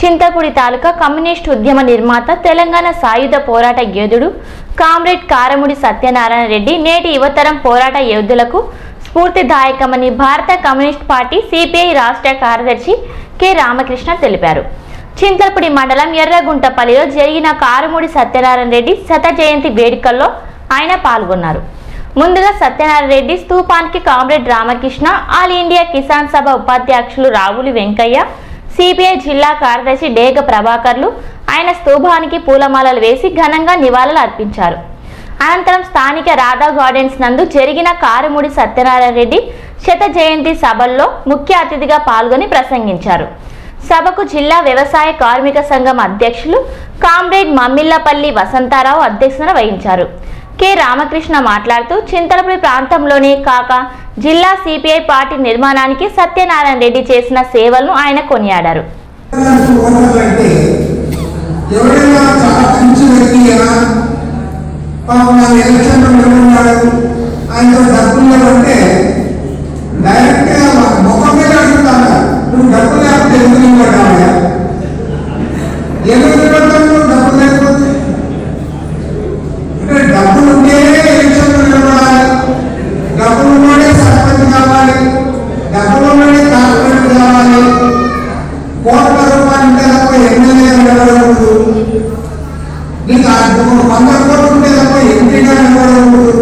చింతకుడి తాలూకా communist ఉద్యమ నిర్మాత తెలంగాణ సాయుధ పోరాట యోధుడు కామ్రేడ్ కారముడి సత్యనారాయణ రెడ్డి నేటి యువతరం పోరాట యోధులకు స్ఫూర్తిదాయకమని భారత కమ్యూనిస్ట్ పార్టీ సిపిఐ రాష్ట్ర కార్యదర్శి కె రామకృష్ణ తెలిపారు చింతలపూడి మండలం ఎర్రగుంటపల్లిలో జరిగిన కారుమూడి సత్యనారాయణ రెడ్డి శత జయంతి వేడుకల్లో ఆయన పాల్గొన్నారు ముందుగా సత్యనారాయణ రెడ్డి స్తూపానికి comrade Ramakrishna all India Kisan Sabha ఉపాధ్యక్షులు రావులి వెంకయ్య సిపిఐ జిల్లా కార్యదర్శి డేగ ప్రభాకర్లు ఆయన స్తూపానికి పూలమాలలు వేసి ఘనంగా నివాళులు అర్పించారు అనంతరం స్థానిక రాధా గార్డెన్స్ నందు జరిగిన కారుమూడి సత్యనారాయణ రెడ్డి శత జయంతి సభల్లో ముఖ్య అతిథిగా పాల్గొని ప్రసంగించారు సభకు జిల్లా వ్యవసాయ కార్మిక సంఘం అధ్యక్షులు కామ్రేడ్ మమ్మిళ్లపల్లి వసంతారావు అధ్యక్షతన వహించారు కె రామకృష్ణ మాట్లాడుతూ చింతలపూడి ప్రాంతంలోనే కాక జిల్లా సిపిఐ పార్టీ నిర్మాణానికి సత్యనారాయణ రెడ్డి చేసిన సేవలను ఆయన కొనియాడారు ఓటర్లంటే ఎవరైనా చాలా మంచి వ్యక్తి అయినా పాపం నా ఎలక్షన్లో నిలబడ్డాడు ఆయనతో డబ్బులు లేవంటే డైరెక్ట్ గా ముఖం మీద అడుగుతాను నువ్వు డబ్బులు లేకపోతే ఎందుకు నిలబడ్డావా ఎందుకు నిలబడ్డావు నువ్వు డబ్బులు లేకపోతే అంటే డబ్బులు ఉంటేనే ఎలక్షన్లో నిలబడాలి డబ్బులు ఉన్నోడే సర్పంచ్ కావాలి డబ్బులు ఉన్నోడే కార్పొరేట్ కావాలి కోట్ల రూపాయలు ఉంటే తప్ప ఎమ్మెల్యే నిలబడకూడదు నీకు ఆ వంద కోట్లు ఉంటే తప్ప ఎంపీగా నిలబడకూడదు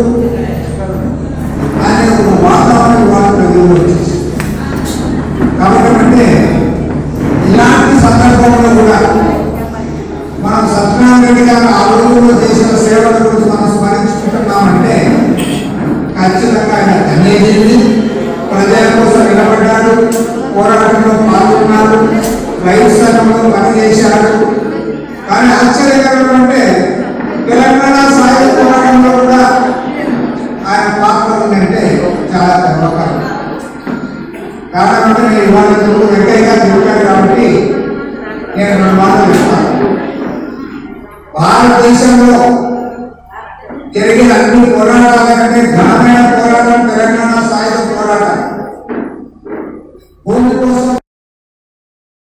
అనే ఒక వాతావరణం వాళ్ళ ప్రజల్లో వచ్చేసి కాబట్టి అంటే ఇలాంటి సందర్భంలో కూడా మనం సత్యనారాయణ రెడ్డి గారు ఆ రోజుల్లో చేసిన సేవల గురించి మనం స్మరించుకుంటున్నామంటే ఖచ్చితంగా ఆయన ధన్యజీవి ప్రజల కోసం నిలబడ్డాడు పోరాటంలో పాల్గొన్నాడు రైతు సంఘంలో పనిచేశాడు కానీ ఆశ్చర్యకరం అంటే తెలంగాణ సాయుధ పోరాటంలో కూడా ఆయన పాత్ర ఉందంటే చాలా గర్వకారం కారణం అంటే నేను ఇవాళ తెలుగు వెంకయ్యగా తిరుగుతాడు కాబట్టి నేను రెండు మాటలు ఇస్తాను భారతదేశంలో జరిగిన అన్ని పోరాటాల కంటే ఘనమైన పోరాటం తెలంగాణ